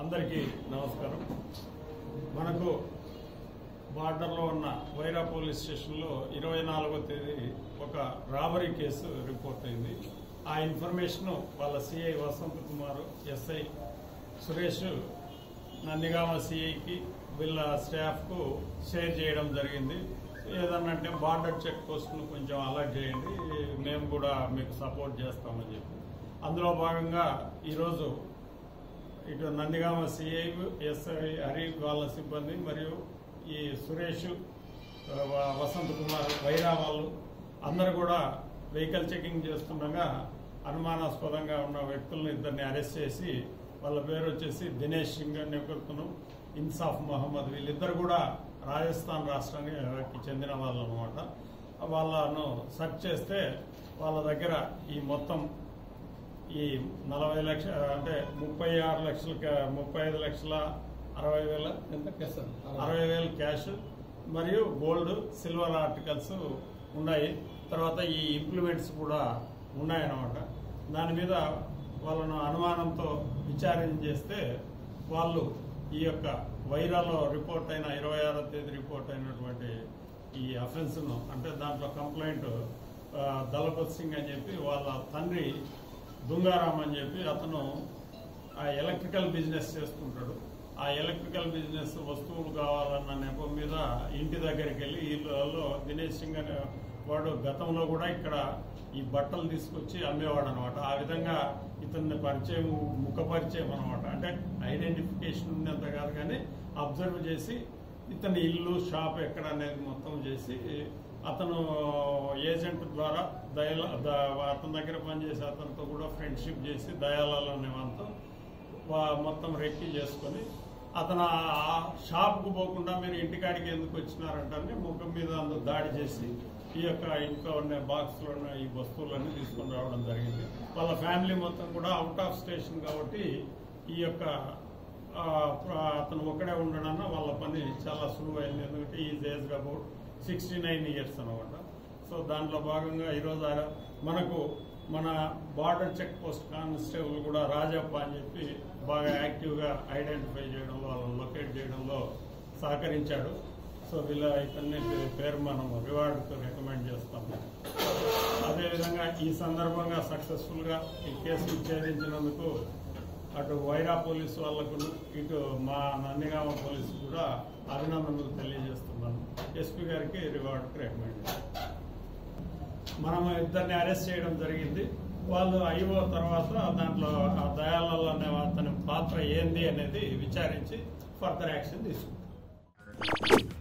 అందరికీ నమస్కారం మనకు బార్డర్లో ఉన్న వైరా పోలీస్ స్టేషన్లో ఇరవై నాలుగో తేదీ ఒక రాబరీ కేసు రిపోర్ట్ అయింది ఆ ఇన్ఫర్మేషన్ వాళ్ళ సిఐ వసంత్ కుమార్ ఎస్ఐ సురేష్ నందిగామ సిఐకి వీళ్ళ స్టాఫ్కు షేర్ చేయడం జరిగింది ఏదన్నంటే బార్డర్ చెక్ పోస్ట్ను కొంచెం అలర్ట్ చేయండి మేము కూడా మీకు సపోర్ట్ చేస్తామని చెప్పి అందులో భాగంగా ఈరోజు ఇటు నందిగామ సిఐ ఎస్ఐ హరి వాళ్ళ సిబ్బంది మరియు ఈ సురేష్ ఆ, వ- వసంత్ కుమార్ వైరా వాళ్ళు అందరు కూడా వెహికల్ చెకింగ్ చేస్తుండగా అనుమానాస్పదంగా ఉన్న వ్యక్తులను ఇద్దరిని అరెస్ట్ చేసి వాళ్ళ పేరు వచ్చేసి దినేష్ సింగ్ అని ఒకరుతను ఇన్సాఫ్ మహమ్మద్ వీళ్ళిద్దరు కూడా రాజస్థాన్ రాష్ట్రానికి చెందిన వాళ్ళు అనమాట వాళ్ళను సెర్చ్ చేస్తే వాళ్ళ దగ్గర ఈ మొత్తం ఈ నలభై లక్ష అంటే ముప్పై ఆరు లక్షల కా- ముప్పై ఐదు లక్షల అరవై వేల ఎంత అరవై వేల క్యాష్ మరియు గోల్డ్ సిల్వర్ ఆర్టికల్స్ ఉన్నాయి తర్వాత ఈ ఇంప్లిమెంట్స్ కూడా ఉన్నాయన్నమాట దాని మీద వాళ్ళను అనుమానంతో విచారణ చేస్తే వాళ్ళు ఈ యొక్క వైరాలో రిపోర్ట్ అయిన ఇరవై ఆరో తేదీ రిపోర్ట్ అయినటువంటి ఈ అఫెన్స్ ను అంటే దాంట్లో కంప్లైంట్ ఆ, దళపత్ సింగ్ అని చెప్పి వాళ్ళ తండ్రి దుంగారాం అని చెప్పి అతను ఆ ఎలక్ట్రికల్ బిజినెస్ చేస్తుంటాడు ఆ ఎలక్ట్రికల్ బిజినెస్ వస్తువులు కావాలన్న నెపం మీద ఇంటి దగ్గరికి వెళ్ళి వీళ్ళలో దినేష్ సింగ్ అనే వాడు గతంలో కూడా ఇక్కడ ఈ బట్టలు తీసుకొచ్చి అమ్మేవాడు అనమాట ఆ విధంగా ఇతన్ని పరిచయం ముఖ పరిచయం అనమాట అంటే ఐడెంటిఫికేషన్ ఉన్నంత కాదు కానీ అబ్జర్వ్ చేసి ఇతని ఇల్లు షాప్ ఎక్కడ అనేది మొత్తం చేసి అతను ఏజెంట్ ద్వారా దయల ద- అతని దగ్గర పనిచేసే అతనితో కూడా ఫ్రెండ్షిప్ చేసి దయాలాల్ అనే వాళ్ళతో వా- మొత్తం రెక్కి చేసుకొని అతను ఆ షాప్కు పోకుండా మీరు ఇంటికాడికి ఎందుకు వచ్చినారంటే ముఖం మీద అందుకు దాడి చేసి ఈ యొక్క ఇంట్లో ఉన్న బాక్స్లో ఉన్న ఈ వస్తువులన్నీ తీసుకొని రావడం జరిగింది వాళ్ళ ఫ్యామిలీ మొత్తం కూడా అవుట్ ఆఫ్ స్టేషన్ కాబట్టి ఈ యొక్క ఆ, ప్ర- అతను ఒక్కడే ఉండడన్న వాళ్ళ పని చాలా సులువైంది ఎందుకంటే ఈ age about sixty nine years అనమాట సో దాంట్లో భాగంగా ఈరోజు ఆ- మనకు మన బార్డర్ చెక్ పోస్ట్ కానిస్టేబుల్ కూడా రాజప్ప అని చెప్పి బాగా యాక్టివ్గా ఐడెంటిఫై చేయడంలో వాళ్ళని లొకేట్ చేయడంలో సహకరించాడు సో వీళ్ళ ఇతన్ని పే- పేరు మనం రివార్డుకు రికమెండ్ చేస్తాము అదేవిధంగా ఈ సందర్భంగా సక్సెస్ఫుల్గా ఈ కేసును ఛేదించినందుకు అటు వైరా పోలీసు వాళ్లకు ఇటు మా నందిగామ పోలీసు కూడా అభినందనలు తెలియజేస్తున్నాను ఎస్పీ గారికి రివార్డుకి రికమెండ్ మనం ఇద్దరిని అరెస్ట్ చేయడం జరిగింది వాళ్ళు అయిపో తర్వాత దాంట్లో ఆ దయాళాలు అనే అతని పాత్ర ఏంది అనేది విచారించి ఫర్దర్ యాక్షన్ తీసుకుంటారు